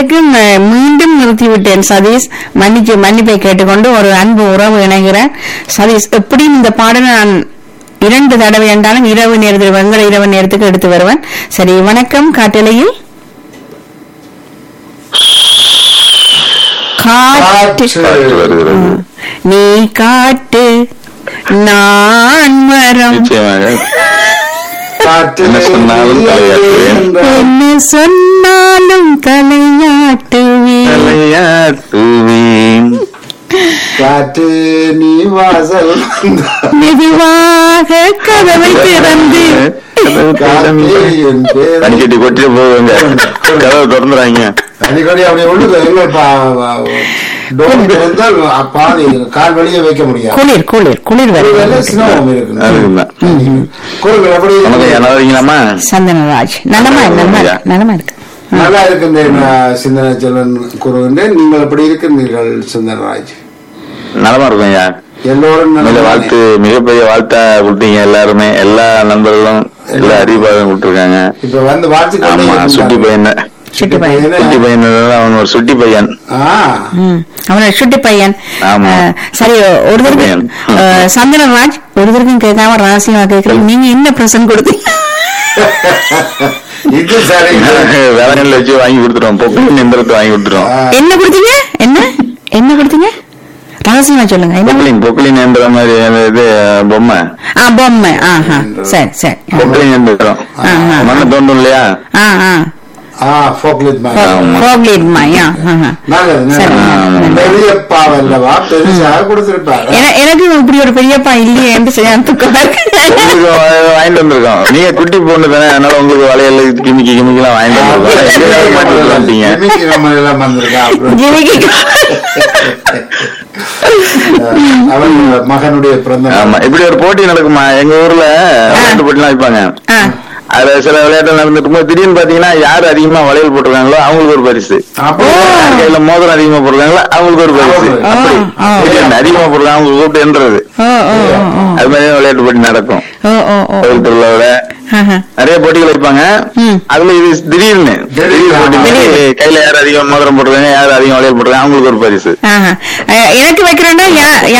வரைக்கும் அஹ், மீண்டும் நிறுத்திவிட்டேன் சதீஷ் மன்னிச்சு மன்னிப்பை கேட்டுக்கொண்டு ஒரு அன்பு உறவு இணைகிறேன் சதீஷ் எப்படியும் இந்த பாடலை நான் இரண்டு தடவை என்றாலும் இரவு நேரத்தில் வெங்கல இரவு நேரத்துக்கு எடுத்து வருவேன் சரி வணக்கம் காட்டலையில் காட்டு காற்று வருகிறது நீ காட்டு நான் மரம் நிச்சயமாக காற்றிலே என்ன சொன்னாலும் தலையாட்டுவேன். என்றால் என்ன சொன்னாலும் தலையாட்டுவேன் தலையாட்டுவேன் காற்று நீ வாசல் வந்தால் மெதுவாக கதவை திறந்து காற்றே என் பேரை அடிக்கடி கொட்டிட்டு போவாங்க கதவை திறந்துறாங்க அடிக்கடி அப்படி உள்ளுக்கு எங்க டோம் திறந்தால் பாதி கால் வெளியே வைக்க முடியாது குளிர் குளிர் குளிர் ஒரு வேளை வரும் சிரமம் இருக்கு அதுக்குதான் குரல் எப்படி நமக்கு என்ன வரீங்களாமா சந்தனராஜ் நலமா நலமா நலமா இருக்கு நல்லா இருக்கின்றேன் நான் சிந்தனை செல்வன் கூறுகின்றேன் நீங்கள் எப்படி இருக்கின்றீர்கள் சுந்தரராஜ் நலமா இருக்கும் ஐயா எல்லோரும் மிக நலமா வாழ்த்து மிகப்பெரிய வாழ்த்தா கொடுத்தீங்க எல்லாருமே எல்லா நண்பர்களும் எல்லா அறிவாதம் கொடுத்துருக்காங்க இப்ப வந்து வாழ்த்து ஆமா சுட்டி பையன் சுட்டி பையன். சுட்டி பையன் அவன் ஒரு சுட்டி பையன் ம். அவனோட சுட்டி பையன் ஆமா. அஹ், சரி ஒருத்தருக்கு பையன். அஹ், சந்தனராஜ் ஒருத்தருக்கும் கேட்காம ரகசியமா கேட்கறீங்க நீங்க என்ன பிரசன்ட் கொடுத்தீங்க இது சரி வேலைகளில் வச்சு வாங்கி கொடுத்துருவோம் பொக்கலின் எந்திரத்தை வாங்கி கொடுத்துருவோம் என்ன கொடுத்தீங்க என்ன என்ன கொடுத்தீங்க ரகசியமா சொல்லுங்க என்ன பொக்கலின் பொக்கலின் எந்திர மாதிரி அந்த இது பொம்மை ஆ பொம்மை ஆஹா சரி சரி பொக்கலின் எந்திரம் ஆமா. மண்ணை தோண்டும் இல்லையா ஆ ஆ ஆ ஃபோக்லிட் மாதிரி ஆமா. கோப்லேட் மாயா ஆஹா. நல்லது சரி. நல்லது. ஆமா. பெரியப்பா வல்லவா பெருசாக கொடுத்திருப்பாரு என- எனக்கு இப்படி ஒரு பெரியப்பா இல்லையே என்று செய்ய துக்கமா இருக்கு உங்களுக்கு வா- வாங்கிட்டு வந்திருக்கோம் நீங்க குட்டி பொண்ணு தானே அதனால உங்களுக்கு வளையல் கிமிக்கி கிமிக்கெல்லாம் வாங்கிட்டு வந்திருக்கோம் எங்கேயாவது மாட்டிட்டு வந்துட்டீங்க ஜிமிக்கி கம்மல் எல்லாம் வந்திருக்கா அப்புறம் ஜிமிக்கி அவன் மகனுடைய பிறந்த நாள். ஆமா இப்படி ஒரு போட்டி நடக்குமா எங்க ஊர்ல விளையாட்டு போட்டிலாம் வைப்பாங்க ஆ. அதுல சில விளையாட்டு நடந்துட்டு இருக்கும்போது திடீர்னு பாத்தீங்கன்னா யார் அதிகமா வளையல் போட்டிருக்காங்களோ அவங்களுக்கு ஒரு பரிசு அப்போ யார் கையில மோதிரம் அதிகமா போடுறாங்களோ அவங்களுக்கு ஒரு பரிசு அவங்களுக்கு. அப்படி ஆ, ஆ. திடீர்னு அதிகமா போடுறாங்க அவங்க கூப்பிட்டு என்றது ஓ ஓ ஓ, ஓ அது மாதிரி விளையாட்டு போட்டி நடக்கும் ஓ ஓ ஓ கோயில் திருவிழாவோட ஆஹா. நிறைய போட்டிகள் வைப்பாங்க ம். அதுல இது திடீர்னு திடீர் போட்டி மாதிரி கையில யார் அதிகம் மோதிரம் போட்டுருக்காங்க யார் அதிகம் வளையல் போட்டுருக்காங்க அவங்களுக்கு ஒரு பரிசு ஆஹா. அஹ், எனக்கு வைக்கிறேன்னா யா-